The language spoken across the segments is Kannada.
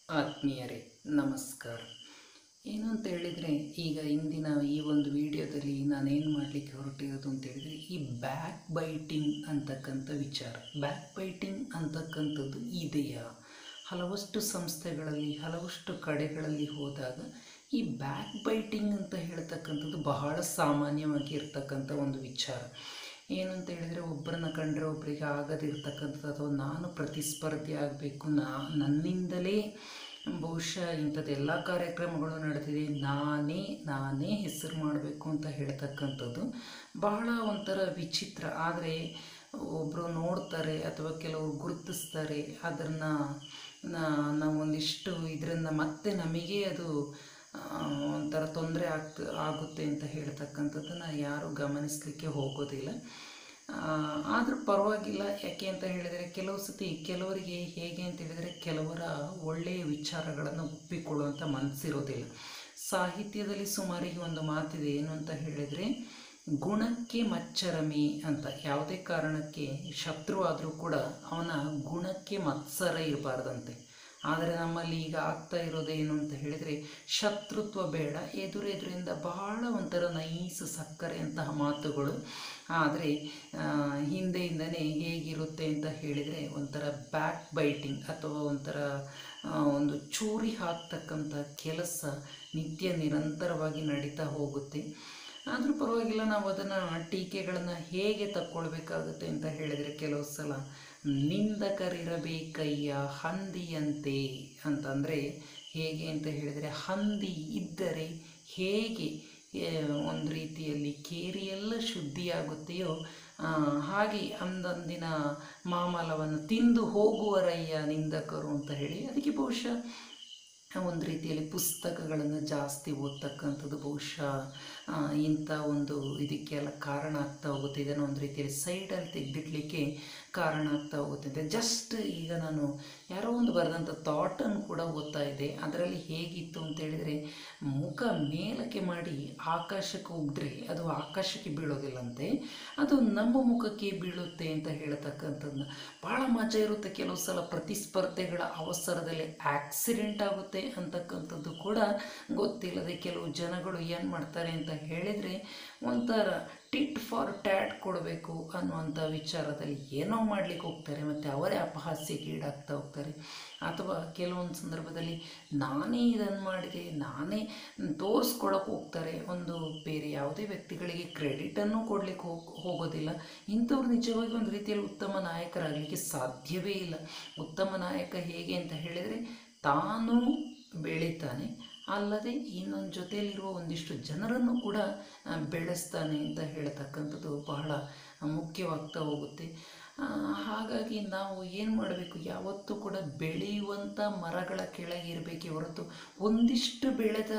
ಆತ್ಮೀಯರೇ ನಮಸ್ಕಾರ ಏನು ಅಂತ ಹೇಳಿದರೆ ಈಗ ಇಂದಿನ ಈ ಒಂದು ವಿಡಿಯೋದಲ್ಲಿ ನಾನೇನು ಮಾಡಲಿಕ್ಕೆ ಹೊರಟಿರೋದು ಅಂತ ಹೇಳಿದರೆ ಈ ಬ್ಯಾಕ್ ಬೈಟಿಂಗ್ ಅಂತಕ್ಕಂಥ ವಿಚಾರ ಬ್ಯಾಕ್ ಬೈಟಿಂಗ್ ಅಂತಕ್ಕಂಥದ್ದು ಇದೆಯಾ ಹಲವಷ್ಟು ಸಂಸ್ಥೆಗಳಲ್ಲಿ ಹಲವಷ್ಟು ಕಡೆಗಳಲ್ಲಿ ಹೋದಾಗ ಈ ಬ್ಯಾಕ್ ಬೈಟಿಂಗ್ ಅಂತ ಹೇಳ್ತಕ್ಕಂಥದ್ದು ಬಹಳ ಸಾಮಾನ್ಯವಾಗಿ ಇರ್ತಕ್ಕಂಥ ಒಂದು ವಿಚಾರ ಏನು ಅಂತ ಹೇಳಿದರೆ ಒಬ್ಬರನ್ನ ಕಂಡ್ರೆ ಒಬ್ಬರಿಗೆ ಆಗದಿರ್ತಕ್ಕಂಥದ್ದು ಅಥವಾ ನಾನು ಪ್ರತಿಸ್ಪರ್ಧಿ ಆಗಬೇಕು ನಾ ನನ್ನಿಂದಲೇ ಬಹುಶಃ ಇಂಥದ್ದೆಲ್ಲ ಕಾರ್ಯಕ್ರಮಗಳು ನಡೆದಿದೆ ನಾನೇ ನಾನೇ ಹೆಸರು ಮಾಡಬೇಕು ಅಂತ ಹೇಳ್ತಕ್ಕಂಥದ್ದು ಬಹಳ ಒಂಥರ ವಿಚಿತ್ರ ಆದರೆ ಒಬ್ಬರು ನೋಡ್ತಾರೆ ಅಥವಾ ಕೆಲವರು ಗುರುತಿಸ್ತಾರೆ ಅದನ್ನು ನಾವು ಒಂದಿಷ್ಟು ಇದರಿಂದ ಮತ್ತೆ ನಮಗೆ ಅದು ಆ, ಒಂಥರ ತೊಂದರೆ ಆಗ್ತ ಆಗುತ್ತೆ ಅಂತ ಹೇಳ್ತಕ್ಕಂಥದ್ದನ್ನು ಯಾರೂ ಗಮನಿಸಲಿಕ್ಕೆ ಹೋಗೋದಿಲ್ಲ ಆದರೂ ಪರವಾಗಿಲ್ಲ ಯಾಕೆ ಅಂತ ಹೇಳಿದರೆ ಕೆಲವು ಸತಿ ಕೆಲವರಿಗೆ ಹೇಗೆ ಅಂತ ಹೇಳಿದರೆ ಕೆಲವರ ಒಳ್ಳೆಯ ವಿಚಾರಗಳನ್ನು ಒಪ್ಪಿಕೊಳ್ಳುವಂಥ ಮನಸ್ಸಿರೋದಿಲ್ಲ ಸಾಹಿತ್ಯದಲ್ಲಿ ಸುಮಾರಿಗೆ ಒಂದು ಮಾತಿದೆ ಏನು ಅಂತ ಹೇಳಿದರೆ ಗುಣಕ್ಕೆ ಮಚ್ಚರಮಿ ಅಂತ ಯಾವುದೇ ಕಾರಣಕ್ಕೆ ಶತ್ರು ಆದರೂ ಕೂಡ ಅವನ ಗುಣಕ್ಕೆ ಮತ್ಸರ ಇರಬಾರ್ದಂತೆ ಆದರೆ ನಮ್ಮಲ್ಲಿ ಈಗ ಆಗ್ತಾ ಇರೋದೇನು ಅಂತ ಹೇಳಿದರೆ ಶತ್ರುತ್ವ ಬೇಡ ಎದುರೆದುರಿಂದ ಬಹಳ ಒಂಥರ ನೈಸ್ ಸಕ್ಕರೆ ಅಂತಹ ಮಾತುಗಳು ಆದರೆ ಹಿಂದೆಯಿಂದನೇ ಹೇಗಿರುತ್ತೆ ಅಂತ ಹೇಳಿದರೆ ಒಂಥರ ಬ್ಯಾಕ್ ಬೈಟಿಂಗ್ ಅಥವಾ ಒಂಥರ ಆ, ಒಂದು ಚೂರಿ ಹಾಕ್ತಕ್ಕಂಥ ಕೆಲಸ ನಿತ್ಯ ನಿರಂತರವಾಗಿ ನಡೀತಾ ಹೋಗುತ್ತೆ ಆದರೂ ಪರವಾಗಿಲ್ಲ ನಾವು ಅದನ್ನು ಟೀಕೆಗಳನ್ನು ಹೇಗೆ ತಕ್ಕೊಳ್ಬೇಕಾಗುತ್ತೆ ಅಂತ ಹೇಳಿದರೆ ಕೆಲವು ಸಲ ನಿಂದಕರಿರಬೇಕಯ್ಯ ಹಂದಿಯಂತೆ ಅಂತಂದರೆ ಹೇಗೆ ಅಂತ ಹೇಳಿದರೆ ಹಂದಿ ಇದ್ದರೆ ಹೇಗೆ ಏ, ಒಂದು ರೀತಿಯಲ್ಲಿ ಕೇರಿಯೆಲ್ಲ ಶುದ್ಧಿಯಾಗುತ್ತೆಯೋ ಆ, ಹಾಗೆ ಅಂದಂದಿನ ಮಾಮಲವನ್ನು ತಿಂದು ಹೋಗುವರಯ್ಯ ನಿಂದಕರು ಅಂತ ಹೇಳಿ ಅದಕ್ಕೆ ಬಹುಶಃ ಒಂದು ರೀತಿಯಲ್ಲಿ ಪುಸ್ತಕಗಳನ್ನು ಜಾಸ್ತಿ ಓದ್ತಕ್ಕಂಥದ್ದು ಬಹುಶಃ ಆ, ಇಂಥ ಒಂದು ಇದಕ್ಕೆಲ್ಲ ಕಾರಣ ಆಗ್ತಾ ಹೋಗುತ್ತೆ ಇದನ್ನು ಒಂದು ರೀತಿಯಲ್ಲಿ ಸೈಡಲ್ಲಿ ತೆಗೆದಿಡ್ಲಿಕ್ಕೆ ಕಾರಣ ಆಗ್ತಾ ಹೋಗುತ್ತೆ ಜಸ್ಟ್ ಈಗ ನಾನು ಯಾರೋ ಒಂದು ಬರೆದಂಥ ಥಾಟನ್ನು ಕೂಡ ಓದ್ತಾ ಇದ್ದೆ ಅದರಲ್ಲಿ ಹೇಗಿತ್ತು ಅಂತ ಹೇಳಿದರೆ ಮುಖ ಮೇಲಕ್ಕೆ ಮಾಡಿ ಆಕಾಶಕ್ಕೆ ಉಗ್ದ್ರೆ ಅದು ಆಕಾಶಕ್ಕೆ ಬೀಳೋದಿಲ್ಲಂತೆ ಅದು ನಮ್ಮ ಮುಖಕ್ಕೆ ಬೀಳುತ್ತೆ ಅಂತ ಹೇಳ್ತಕ್ಕಂಥದ್ದನ್ನ ಭಾಳ ಮಜಾ ಇರುತ್ತೆ ಕೆಲವು ಸಲ ಪ್ರತಿಸ್ಪರ್ಧೆಗಳ ಅವಸರದಲ್ಲಿ ಆಕ್ಸಿಡೆಂಟ್ ಆಗುತ್ತೆ ಅಂತಕ್ಕಂಥದ್ದು ಕೂಡ ಗೊತ್ತಿಲ್ಲದೆ ಕೆಲವು ಜನಗಳು ಏನು ಮಾಡ್ತಾರೆ ಅಂತ ಹೇಳಿದರೆ ಒಂಥರ ಟಿಟ್ ಫಾರ್ ಟ್ಯಾಟ್ ಕೊಡಬೇಕು ಅನ್ನುವಂಥ ವಿಚಾರದಲ್ಲಿ ಏನೋ ಮಾಡಲಿಕ್ಕೆ ಹೋಗ್ತಾರೆ ಮತ್ತು ಅವರೇ ಅಪಹಾಸ್ಯಕ್ಕೆ ಈಡಾಗ್ತಾ ಹೋಗ್ತಾರೆ ಅಥವಾ ಕೆಲವೊಂದು ಸಂದರ್ಭದಲ್ಲಿ ನಾನೇ ಇದನ್ನು ಮಾಡಿದೆ ನಾನೇ ತೋರಿಸ್ಕೊಳಕ್ಕೆ ಹೋಗ್ತಾರೆ ಒಂದು ಬೇರೆ ಯಾವುದೇ ವ್ಯಕ್ತಿಗಳಿಗೆ ಕ್ರೆಡಿಟನ್ನು ಕೊಡಲಿಕ್ಕೆ ಹೋಗ್ ಹೋಗೋದಿಲ್ಲ ಇಂಥವ್ರು ನಿಜವಾಗಿ ಒಂದು ರೀತಿಯಲ್ಲಿ ಉತ್ತಮ ನಾಯಕರಾಗಲಿಕ್ಕೆ ಸಾಧ್ಯವೇ ಇಲ್ಲ ಉತ್ತಮ ನಾಯಕ ಹೇಗೆ ಅಂತ ಹೇಳಿದರೆ ತಾನು ಬೆಳೀತಾನೆ ಅಲ್ಲದೆ ಇನ್ನೊಂದು ಜೊತೆಯಲ್ಲಿರುವ ಒಂದಿಷ್ಟು ಜನರನ್ನು ಕೂಡ ಆ, ಬೆಳೆಸ್ತಾನೆ ಅಂತ ಹೇಳ್ತಕ್ಕಂಥದ್ದು ಬಹಳ ಮುಖ್ಯವಾಗ್ತಾ ಹೋಗುತ್ತೆ ಆ, ಹಾಗಾಗಿ ನಾವು ಏನು ಮಾಡಬೇಕು ಯಾವತ್ತೂ ಕೂಡ ಬೆಳೆಯುವಂಥ ಮರಗಳ ಕೆಳಗೆ ಇರಬೇಕೇ ಹೊರತು ಒಂದಿಷ್ಟು ಬೆಳೆದ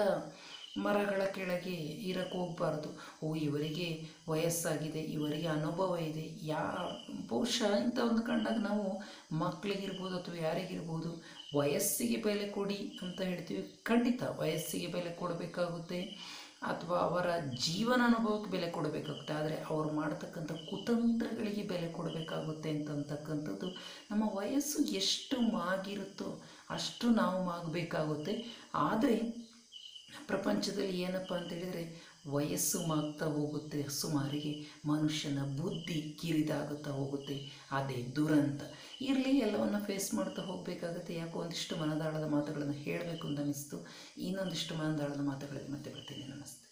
ಮರಗಳ ಕೆಳಗೆ ಇರಕ್ಕೆ ಹೋಗಬಾರ್ದು ಓ ಇವರಿಗೆ ವಯಸ್ಸಾಗಿದೆ ಇವರಿಗೆ ಅನುಭವ ಇದೆ ಯಾ ಬಹುಶಃ ಇಂಥ ಒಂದು ಕಂಡಾಗ ನಾವು ಮಕ್ಕಳಿಗಿರ್ಬೋದು ಅಥವಾ ಯಾರಿಗಿರ್ಬೋದು ವಯಸ್ಸಿಗೆ ಬೆಲೆ ಕೊಡಿ ಅಂತ ಹೇಳ್ತೀವಿ ಖಂಡಿತ ವಯಸ್ಸಿಗೆ ಬೆಲೆ ಕೊಡಬೇಕಾಗುತ್ತೆ ಅಥವಾ ಅವರ ಜೀವನ ಅನುಭವಕ್ಕೆ ಬೆಲೆ ಕೊಡಬೇಕಾಗುತ್ತೆ ಆದರೆ ಅವರು ಮಾಡತಕ್ಕಂಥ ಕುತಂತ್ರಗಳಿಗೆ ಬೆಲೆ ಕೊಡಬೇಕಾಗುತ್ತೆ ಅಂತಕ್ಕಂಥದ್ದು ನಮ್ಮ ವಯಸ್ಸು ಎಷ್ಟು ಮಾಗಿರುತ್ತೋ ಅಷ್ಟು ನಾವು ಮಾಗಬೇಕಾಗುತ್ತೆ ಆದರೆ ಪ್ರಪಂಚದಲ್ಲಿ ಏನಪ್ಪ ಅಂತ ಹೇಳಿದರೆ ವಯಸ್ಸು ಮಾಗ್ತಾ ಹೋಗುತ್ತೆ ಸುಮಾರಿಗೆ ಮನುಷ್ಯನ ಬುದ್ಧಿ ಕಿರಿದಾಗುತ್ತಾ ಹೋಗುತ್ತೆ ಅದೇ ದುರಂತ ಇರಲಿ ಎಲ್ಲವನ್ನು ಫೇಸ್ ಮಾಡ್ತಾ ಹೋಗಬೇಕಾಗುತ್ತೆ ಯಾಕೋ ಒಂದಿಷ್ಟು ಮನದಾಳದ ಮಾತುಗಳನ್ನು ಹೇಳಬೇಕು ಅಂತ ಅನ್ನಿಸ್ತು ಇನ್ನೊಂದಿಷ್ಟು ಮನದಾಳದ ಮಾತುಗಳಿಗೆ ಮತ್ತೆ ಬರ್ತೀನಿ ನಮಸ್ತೆ